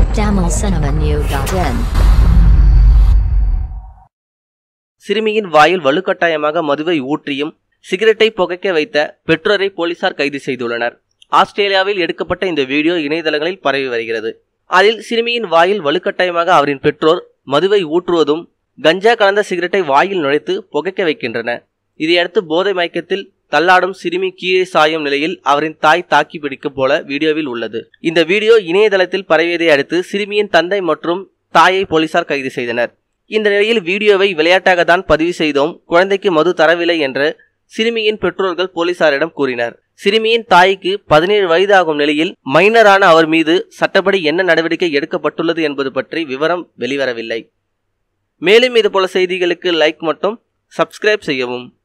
tamilcinemanew.in சிறுமியின் வாயில் வலுக்கட்டாயமாக மதுவை ஊற்றியும் சிகரெட்டை புகைக்க வைத்த பெற்றோரை போலீசார் கைது செய்துள்ளனர் ஆஸ்திரேலியாவில் எடுக்கப்பட்ட இந்த வீடியோ இணையதளங்களில் பரவி வருகிறது அதில் சிறுமியின் வாயில் வலுக்கட்டாயமாக அவரின் பெற்றோர் மதுவை ஊற்றுவதும் கஞ்சா கலந்த சிகரெட்டை வாயில் நுழைத்து புகைக்க வைக்கின்றன இதையடுத்து போதை மயக்கத்தில் தள்ளாடும் சிறுமி கீழே சாயும் நிலையில் அவரின் தாய் தாக்கி பிடிக்கும் போல வீடியோவில் உள்ளது இந்த வீடியோ இணையதளத்தில் பரவியதை அடுத்து சிறுமியின் தந்தை மற்றும் தாயை போலீசார் கைது செய்தனர் இந்த நிலையில் வீடியோவை விளையாட்டாக தான் பதிவு செய்தோம் குழந்தைக்கு மது தரவில்லை என்று சிறுமியின் பெற்றோர்கள் போலீசாரிடம் கூறினர் சிறுமியின் தாய்க்கு பதினேழு வயது ஆகும் நிலையில் மைனரான அவர் மீது சட்டப்படி என்ன நடவடிக்கை எடுக்கப்பட்டுள்ளது என்பது பற்றி விவரம் வெளிவரவில்லை மேலும் இதுபோல செய்திகளுக்கு லைக் மற்றும் சப்ஸ்கிரைப் செய்யவும்